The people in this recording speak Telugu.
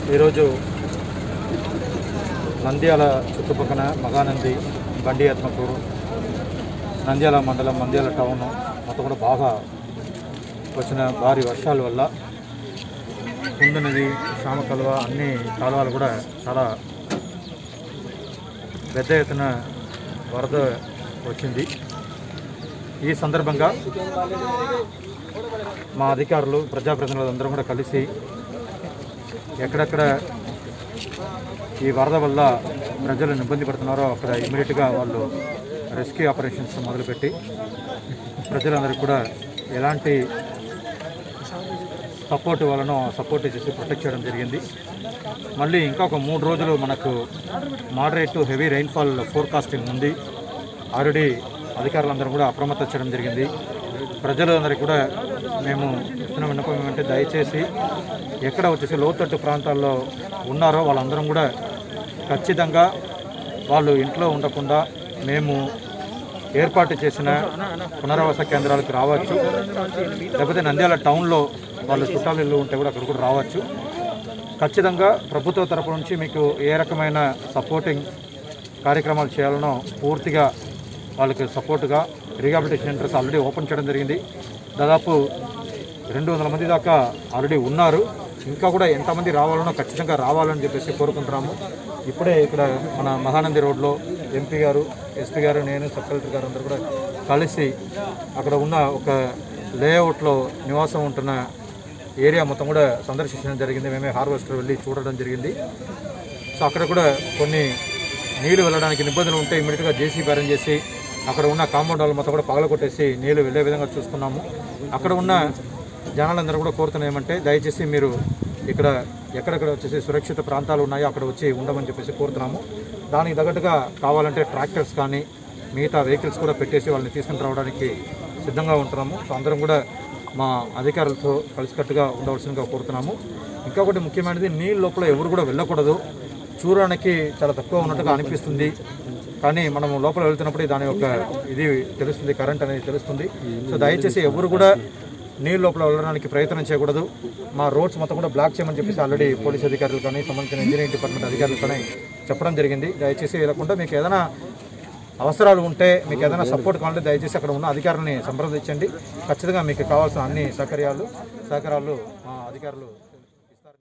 ఈరోజు నంద్యాల చుట్టుపక్కల మగానంది బండి ఆత్మకూరు నంద్యాల మండలం నంద్యాల టౌన్ మొత్తం కూడా బాగా వచ్చిన భారీ వర్షాల వల్ల కుందనది శ్యామ కలువ అన్ని కాలువలు కూడా చాలా పెద్ద ఎత్తున వరద వచ్చింది ఈ సందర్భంగా మా అధికారులు ప్రజాప్రతినిధులు అందరం కూడా కలిసి ఎక్కడెక్కడ ఈ వరద వల్ల ప్రజలు ఇబ్బంది పడుతున్నారో అక్కడ ఇమీడియట్గా వాళ్ళు రెస్క్యూ ఆపరేషన్స్ మొదలుపెట్టి ప్రజలందరికీ కూడా ఎలాంటి సపోర్ట్ వలన సపోర్ట్ చేసి ప్రొటెక్ట్ చేయడం జరిగింది మళ్ళీ ఇంకా ఒక మూడు రోజులు మనకు moderate to heavy rainfall forecasting ఉంది ఆల్రెడీ అధికారులందరూ కూడా అప్రమత్తం చేయడం జరిగింది ప్రజలందరికీ కూడా మేము ఇస్తున్న విన్నపం ఏమంటే దయచేసి ఎక్కడ వచ్చేసి లోతట్టు ప్రాంతాల్లో ఉన్నారో వాళ్ళందరం కూడా ఖచ్చితంగా వాళ్ళు ఇంట్లో ఉండకుండా మేము ఏర్పాటు చేసిన పునరావాస కేంద్రాలకు రావచ్చు లేకపోతే నంద్యాల టౌన్లో వాళ్ళు చుట్టాలు ఇల్లు ఉంటే కూడా అక్కడ కూడా రావచ్చు ఖచ్చితంగా ప్రభుత్వ తరపు నుంచి మీకు ఏ రకమైన సపోర్టింగ్ కార్యక్రమాలు చేయాలనో పూర్తిగా వాళ్ళకి సపోర్ట్గా రీహాబిలిటేషన్ సెంటర్స్ ఆల్రెడీ ఓపెన్ చేయడం జరిగింది దాదాపు రెండు వందల మంది దాకా ఆల్రెడీ ఉన్నారు ఇంకా కూడా ఎంతమంది రావాలనో ఖచ్చితంగా రావాలని చెప్పేసి కోరుకుంటున్నాము ఇప్పుడే ఇక్కడ మన మహానంది రోడ్లో ఎంపీ గారు ఎస్పీ గారు నేను సబ్ కలెక్టర్ గారు అందరూ కూడా కలిసి అక్కడ ఉన్న ఒక లేఅవుట్లో నివాసం ఉంటున్న ఏరియా మొత్తం కూడా సందర్శించడం జరిగింది మేమే హార్వెస్టర్ వెళ్ళి చూడడం జరిగింది సో అక్కడ కూడా కొన్ని నీళ్లు వెళ్ళడానికి నిబంధనలు ఉంటే ఇమీడియట్గా జేసీబీ అరేంజ్ చేసి అక్కడ ఉన్న కాంపౌండ్ వాళ్ళు మొత్తం కూడా పగలగొట్టేసి నీళ్లు వెళ్ళే విధంగా చూసుకున్నాము అక్కడ ఉన్న జనాలందరూ కూడా కోరుతున్నాం ఏమంటే దయచేసి మీరు ఇక్కడ ఎక్కడెక్కడ వచ్చేసి సురక్షిత ప్రాంతాలు ఉన్నాయో అక్కడ వచ్చి ఉండమని చెప్పేసి కోరుతున్నాము దానికి తగ్గట్టుగా కావాలంటే ట్రాక్టర్స్ కానీ మిగతా వెహికల్స్ కూడా పెట్టేసి వాళ్ళని తీసుకుని రావడానికి సిద్ధంగా ఉంటున్నాము సో అందరం కూడా మా అధికారులతో కలిసికట్టుగా ఉండవలసిందిగా కోరుతున్నాము ఇంకొకటి ముఖ్యమైనది నీళ్ళ లోపల ఎవరు కూడా వెళ్ళకూడదు చూడడానికి చాలా తక్కువ ఉన్నట్టుగా అనిపిస్తుంది కానీ మనం లోపల వెళ్తున్నప్పుడు దాని యొక్క ఇది తెలుస్తుంది కరెంట్ అనేది తెలుస్తుంది సో దయచేసి ఎవరు కూడా నీళ్ళ లోపల వెళ్ళడానికి ప్రయత్నం చేయకూడదు మా రోడ్స్ మొత్తం కూడా బ్లాక్ చేయమని చెప్పేసి ఆల్రెడీ పోలీస్ అధికారులు కానీ సంబంధించిన ఇంజనీరింగ్ డిపార్ట్మెంట్ అధికారులు కానీ చెప్పడం జరిగింది దయచేసి వెళ్ళకుండా మీకు ఏదైనా అవసరాలు ఉంటే మీకు ఏదైనా సపోర్ట్ కావాలంటే దయచేసి అక్కడ ఉన్న అధికారులని సంప్రదించండి ఖచ్చితంగా మీకు కావాల్సిన అన్ని సౌకర్యాలు సహకారాలు మా అధికారులు